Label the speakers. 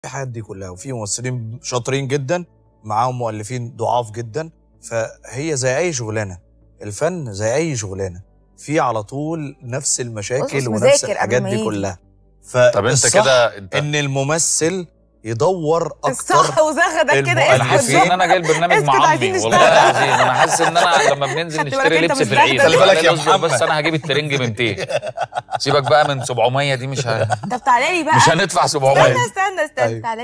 Speaker 1: الحاجات دي كلها وفي ممثلين شاطرين جدا معاهم مؤلفين ضعاف جدا فهي زي اي شغلانه الفن زي اي شغلانه في على طول نفس المشاكل
Speaker 2: أسس
Speaker 1: ونفس
Speaker 2: مذاكر قبل
Speaker 1: الحاجات
Speaker 2: ما
Speaker 1: دي
Speaker 2: يجي.
Speaker 1: كلها
Speaker 3: طب انت
Speaker 1: فالصح
Speaker 3: كده انت
Speaker 1: ان الممثل يدور
Speaker 2: الصح
Speaker 1: اكتر
Speaker 2: وزغدك كده
Speaker 1: المؤلفين.
Speaker 3: انا حاسس ان انا جاي البرنامج
Speaker 2: اسكت،
Speaker 3: مع
Speaker 2: عايزين
Speaker 3: امي
Speaker 2: نشتغل.
Speaker 3: والله العظيم انا حاسس ان انا لما بننزل
Speaker 2: خدت بالك
Speaker 3: نشتري
Speaker 2: انت
Speaker 3: لبس
Speaker 2: مش
Speaker 3: في العيد
Speaker 2: بهدل.
Speaker 1: خلي بالك
Speaker 3: قال
Speaker 1: يا
Speaker 3: لي اصبر
Speaker 1: محمد.
Speaker 3: بس انا هجيب الترنج ب 200 سيبك بقى من 700 دي مش ه...
Speaker 2: طب تعالى لي بقى
Speaker 3: مش هندفع 700
Speaker 2: استنى استنى استنى
Speaker 1: أيوة.
Speaker 2: تعالى